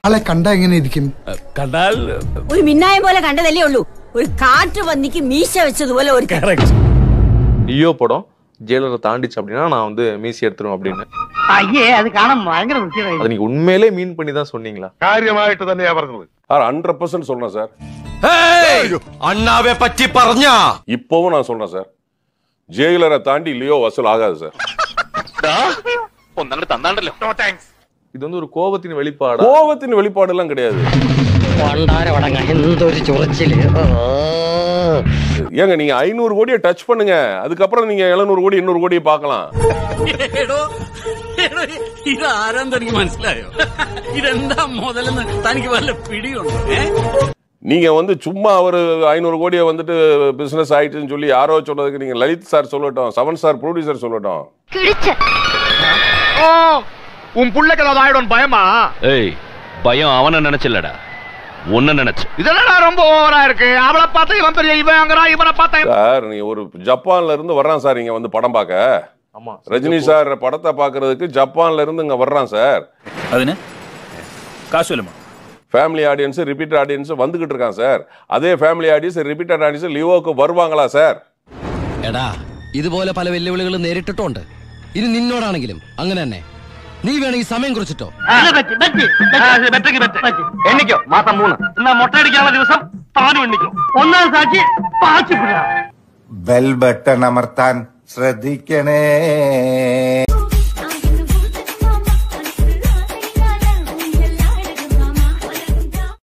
ആളെ കണ്ട എങ്ങനെ ഇരിക്കും കണ്ടാൽ ഒരു മിന്നായം പോലെ കണ്ടതല്ലേ ഉള്ളൂ ഒരു കാറ്റ് വന്നിക്ക് മീശ വെച്ചതുപോലെ ഒരു കറക്റ്റ് லியோ படம் ஜெயிலரை தாண்டிச்சு அப்படின்னா நான் வந்து மீசி எடுத்துருவேன் அப்படின்னு അയ്യേ അത് കാണാൻ ഭയങ്കര വൃത്തിയായി அது நீங்க உண்மையிலே மீன் பண்ணி தான் சொன்னீங்களா കാര്യമായിട്ട് തന്നെയാ പറഞ്ഞത് சார் ஹண்ட்ரட் பர்சன்ட் சொல்றேன் சார் അണ്ണാവെ പറ്റി പറഞ്ഞ இப்பவும் நான் சொல்றேன் சார் ஜெயிலரை தாண்டி லியோ வசூல் ஆகாது சார் இது வந்து ஒரு கோபத்தின் வெளிப்பாடா கோபத்தின் வெளிப்பாடு எல்லாம் கிடையாது എന്തൊരു ചൊറച്ചില് ஏங்க நீங்க ஐநூறு கோடியை டச் பண்ணுங்க அதுக்கப்புறம் நீங்க எழுநூறு கோடி இன்னொரு கோடியை பார்க்கலாம் ഇത് ആരാന്ന് തനിക്ക് മനസ്സിലായോ ഇതെന്താ മുതലെന്ന് തനിക്ക് വല്ല പിടിയുണ്ടോ ഏ நீங்க வந்து சும்மா ஒரு ஐநூறு கோடியை வந்துட்டு பிசினஸ் ஆயிடுச்சுன்னு சொல்லி யாரோ சொன்னதுக்கு நீங்க லலித் சார் சொல்லட்டும் செவன் சார் ப்ரொடியூசர் சொல்லட்டும் உன் புள்ளைக்கு அதாயிடும் பயமா ஏய் பயம் அவனை நினைச்சில்லடா உன்ன நினைச்சு இதெல்லாம் ரொம்ப ஓவரா இருக்கு அவளை பார்த்தா இவன் பெரிய இவன் இவனை பார்த்தா சார் நீங்க ஒரு ஜப்பான்ல இருந்து வர்றான் சார் இங்க வந்து படம் பார்க்க ஆமா ரஜினி சார் படத்தை பார்க்கறதுக்கு ஜப்பான்ல இருந்து இங்க வர்றான் சார் അതിന് കാശുവല്ലമോ ஃபேமிலி ஆடியன்ஸ் ரிப்பீட்டட் ஆடியன்ஸ் வந்துகிட்டு இருக்கான் சார் அதே ஃபேமிலி ஆடியன்ஸ் ரிப்பீட்டட் ஆடியன்ஸ் லியோவுக்கு வருவாங்களா சார் എടാ ഇതുപോലെ പല വെല്ലുവിളികളും നേരിട്ടിട്ടുണ്ട് ഇനി നിന്നോടാണെങ്കിലും അങ്ങനെ തന്നെ നീ വേണമെങ്കിൽ സമയം കുറിച്ചിട്ടോ എണ്ണിക്കോ മാസം മൂന്ന് എന്നാ മുട്ടയടിക്കാനുള്ള ദിവസം താനും എണ്ണിക്കോ ഒന്നാം സാക്ഷി പാച്ചിപ്പിടാം ബെൽ ബട്ടൺ അമർത്താൻ ശ്രദ്ധിക്കണേ